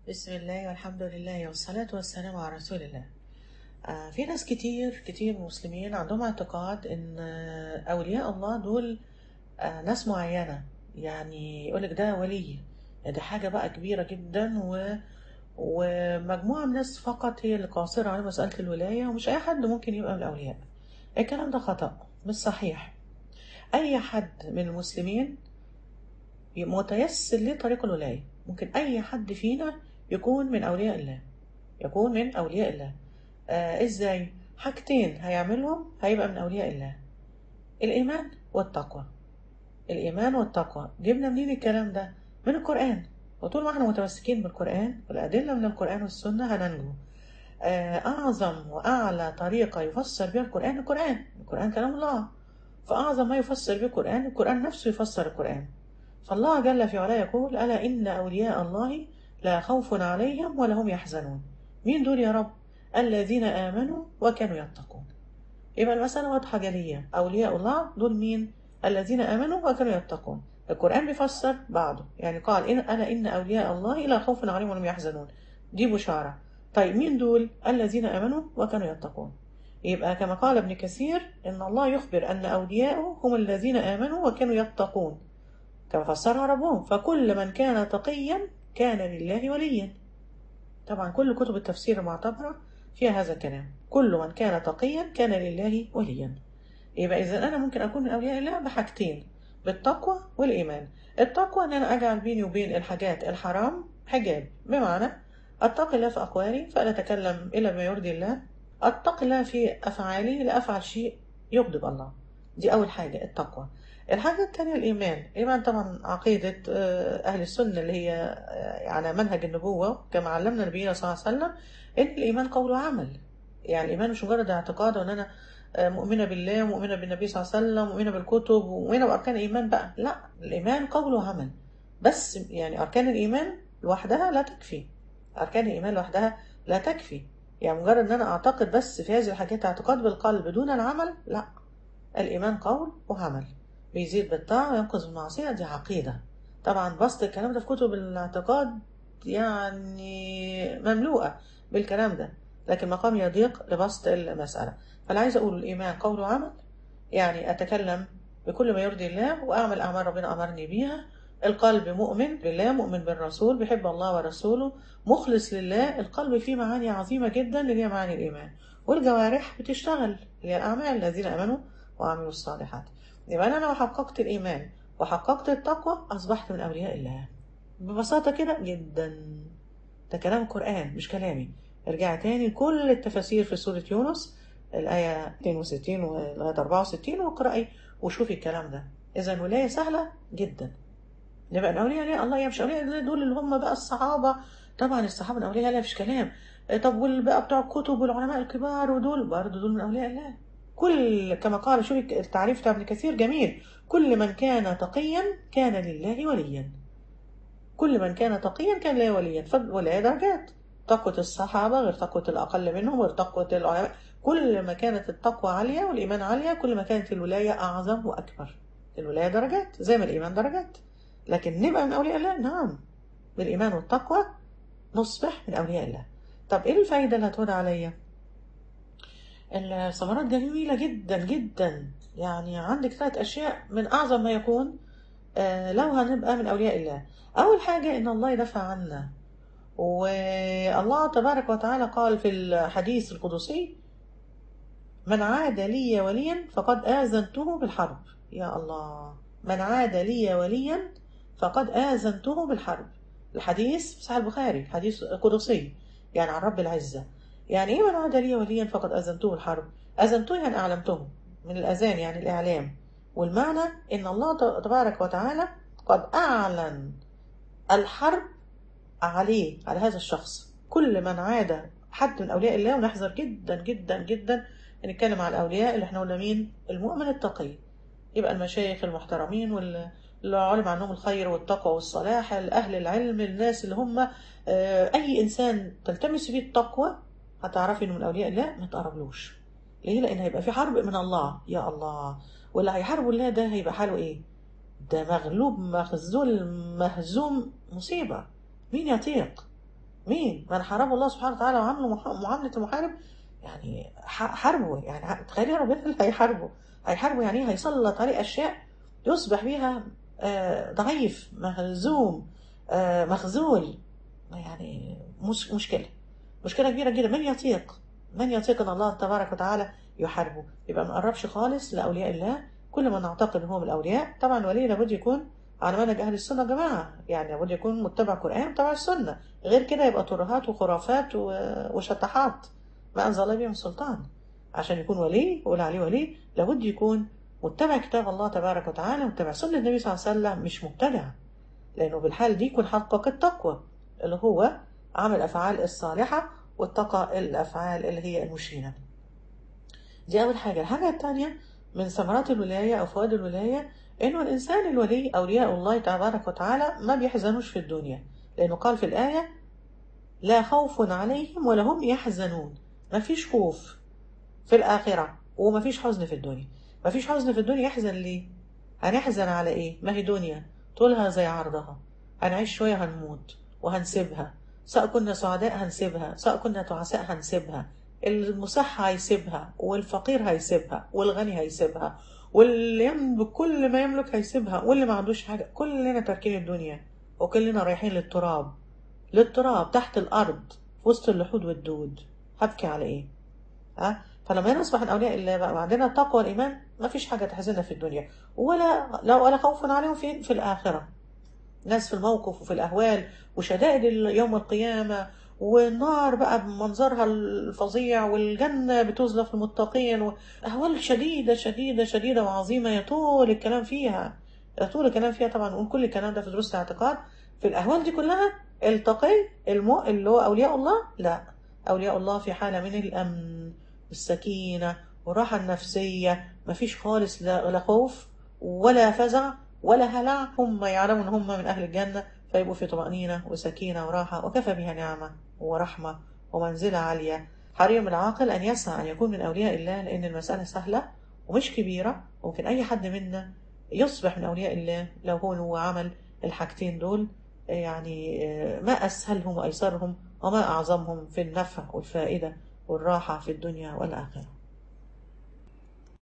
بسم الله والحمد لله والصلاة والسلام على رسول الله آه في ناس كتير كتير مسلمين عندهم اعتقاد ان آه، اولياء الله دول آه ناس معينة يعني يقولك ده ولي ده حاجة بقى كبيرة جدا و ومجموعة من الناس فقط هي اللي قاصرة على مسألة الولاية ومش أي حد ممكن يبقى من الأولياء الكلام ده خطأ مش صحيح أي حد من المسلمين متيسر لطريق الولاية ممكن أي حد فينا يكون من أولياء الله يكون من أولياء الله آه إزاي؟ حاجتين هيعملهم هيبقى من أولياء الله الإيمان والتقوى الإيمان والتقوى جبنا منين الكلام ده؟ من القرآن وطول ما احنا متمسكين بالقرآن والأدلة من القرآن والسنة هننجو آه أعظم وأعلى طريقة يفسر بها القرآن القرآن القرآن كلام الله فأعظم ما يفسر به القرآن القرآن نفسه يفسر القرآن فالله جل في علاه يقول ألا إن أولياء الله لا خوف عليهم ولا هم يحزنون مين دول يا رب الذين آمنوا وكانوا يتقون يبقى المسألة واضحة جلية أولياء الله دول مين الذين آمنوا وكانوا يتقون القرآن بيفسر بعضه يعني قال إن ألا إن أولياء الله لا خوف عليهم ولا هم يحزنون دي بشارة طيب مين دول الذين آمنوا وكانوا يتقون يبقى كما قال ابن كثير إن الله يخبر أن أولياءه هم الذين آمنوا وكانوا يتقون كما فسرها ربهم فكل من كان تقيا كان لله وليا طبعا كل كتب التفسير المعتبرة فيها هذا الكلام كل من كان تقيا كان لله وليا يبقى إذا أنا ممكن أكون من أولياء الله بحاجتين بالتقوى والإيمان التقوى أن أنا أجعل بيني وبين الحاجات الحرام حجاب بمعنى أتقي الله في أقوالي فلا أتكلم إلا بما يرضي الله أتقي الله في أفعالي لا أفعل شيء يغضب الله دي أول حاجة التقوى الحاجة الثانية الإيمان الإيمان طبعا عقيدة آه، أهل السنة اللي هي آه، على منهج النبوة كما علمنا نبينا صلى الله عليه وسلم إن الإيمان قول وعمل يعني الإيمان مش مجرد اعتقاد وإن أنا آه، مؤمنة بالله ومؤمنة بالنبي صلى الله عليه وسلم ومؤمنة بالكتب ومؤمنة بأركان الإيمان بقى لا الإيمان قول وعمل بس يعني أركان الإيمان لوحدها لا تكفي أركان الإيمان لوحدها لا تكفي يعني مجرد إن أنا أعتقد بس في هذه الحاجات اعتقاد بالقلب دون العمل لا الإيمان قول وعمل بيزيد بالطاعة وينقذ بالمعصية دي عقيدة طبعا بسط الكلام ده في كتب الاعتقاد يعني مملوءة بالكلام ده لكن مقام يضيق لبسط المسألة فأنا عايزة أقول الإيمان قول وعمل يعني أتكلم بكل ما يرضي الله وأعمل أعمال ربنا أمرني بيها القلب مؤمن بالله مؤمن بالرسول بيحب الله ورسوله مخلص لله القلب فيه معاني عظيمة جدا اللي هي معاني الإيمان والجوارح بتشتغل اللي هي الأعمال الذين آمنوا وعملوا الصالحات يبقى أنا لو حققت الإيمان وحققت التقوى أصبحت من أولياء الله ببساطة كده جدا ده كلام القرآن مش كلامي ارجع تاني كل التفاسير في سورة يونس الآية 62 لغاية 64 واقرأي وشوفي الكلام ده إذا الولاية سهلة جدا نبقى من أولياء الله الله يا مش أولياء الله دول اللي هم بقى الصحابة طبعا الصحابة من أولياء الله مفيش كلام طب واللي بقى بتوع الكتب والعلماء الكبار ودول برضه دول من أولياء الله كل كما قال شوفي التعريف بتاع ابن كثير جميل كل من كان تقيا كان لله وليا كل من كان تقيا كان لله وليا فالولاية درجات تقوى الصحابة غير تقوى الأقل منهم غير تقوى العلماء كل ما كانت التقوى عالية والإيمان عالية كل ما كانت الولاية أعظم وأكبر الولاية درجات زي ما الإيمان درجات لكن نبقى من أولياء الله نعم بالإيمان والتقوى نصبح من أولياء الله طب إيه الفايدة اللي هتعود عليا الثمرات جميلة جدا جدا يعني عندك ثلاث أشياء من أعظم ما يكون آه، لو هنبقى من أولياء الله أول حاجة إن الله يدافع عنا والله تبارك وتعالى قال في الحديث القدسي من عاد لي وليا فقد آذنته بالحرب يا الله من عاد لي وليا فقد آذنته بالحرب الحديث في صحيح البخاري حديث قدسي يعني عن رب العزة يعني ايه من عاد لي وليا فقد أذنته بالحرب أذنته يعني أعلمته من الأذان يعني الإعلام والمعنى إن الله تبارك وتعالى قد أعلن الحرب عليه على هذا الشخص كل من عاد حد من أولياء الله ونحذر جدا جدا جدا نتكلم على الأولياء اللي احنا قلنا مين المؤمن التقي يبقى المشايخ المحترمين واللي علم عنهم الخير والتقوى والصلاح أهل العلم الناس اللي هم آه، أي إنسان تلتمس فيه التقوى هتعرفي إنه من أولياء الله ما تقربلوش ليه؟ لأن هيبقى في حرب من الله يا الله واللي هيحاربوا الله ده هيبقى حاله إيه؟ ده مغلوب مخزول مهزوم مصيبة مين يطيق؟ مين من حاربه الله سبحانه وتعالى وعامله مح- معاملة المحارب يعني ح- حاربه يعني ه- تخيلي ربنا اللي هيحاربه هيحاربه يعني ايه هيسلط عليه أشياء يصبح بيها آه، ضعيف مهزوم آه، مخذول يعني مش مشكلة مشكلة كبيرة جدا من يطيق من يطيق ان الله تبارك وتعالى يحاربه يبقى ما نقربش خالص لأولياء الله كل ما نعتقد ان هو من الأولياء طبعا الولي لابد يكون على منهج أهل السنة يا جماعة يعني لابد يكون متبع قرآن متبع السنة غير كده يبقى ترهات وخرافات و- وشطحات ما أنزل الله بهم سلطان عشان يكون ولي ولا عليه ولي لابد يكون متبع كتاب الله تبارك وتعالى متبع سنة النبي صلى الله عليه وسلم مش مبتدع لأنه بالحال دي يكون حقق التقوى اللي هو عمل الأفعال الصالحة واتقى الأفعال اللي هي المشينة دي أول حاجة الحاجة الثانية من ثمرات الولاية أو فوائد الولاية إنه الإنسان الولي أولياء الله تبارك وتعالى ما بيحزنوش في الدنيا لأنه قال في الآية لا خوف عليهم ولا هم يحزنون ما فيش خوف في الآخرة وما فيش حزن في الدنيا ما فيش حزن في الدنيا يحزن ليه هنحزن على إيه ما هي دنيا طولها زي عرضها هنعيش شوية هنموت وهنسيبها سواء كنا سعداء هنسيبها سواء كنا تعساء هنسيبها المصح هيسيبها والفقير هيسيبها والغني هيسيبها واللي يملك كل ما يملك هيسيبها واللي ما عندوش حاجة كلنا تاركين الدنيا وكلنا رايحين للتراب للتراب تحت الأرض في وسط اللحود والدود هبكي على إيه ها فلما نصبح من أولياء الله بقى وعندنا التقوى والإيمان ما فيش حاجة تحزننا في الدنيا ولا لا ولا خوف عليهم في في الآخرة ناس في الموقف وفي الأهوال وشدائد ال- يوم القيامة والنار بقى بمنظرها الفظيع والجنة بتزلف المتقين وأهوال شديدة شديدة شديدة وعظيمة يطول الكلام فيها يطول الكلام فيها طبعا نقول كل الكلام ده في دروس الاعتقاد في الأهوال دي كلها التقي المو... اللي هو أولياء الله لا أولياء الله في حالة من الأمن والسكينة والراحة النفسية مفيش خالص لا لا خوف ولا فزع ولا هلع هم يعلمون ان هم من أهل الجنة فيبقوا في طمأنينة وسكينة وراحة وكفى بها نعمة ورحمة ومنزلة عالية حريم العاقل أن يسعى أن يكون من أولياء الله لأن المسألة سهلة ومش كبيرة وممكن أي حد منا يصبح من أولياء الله لو هو هو عمل الحاجتين دول يعني آه، ما أسهلهم وأيسرهم وما أعظمهم في النفع والفائدة والراحة في الدنيا والآخرة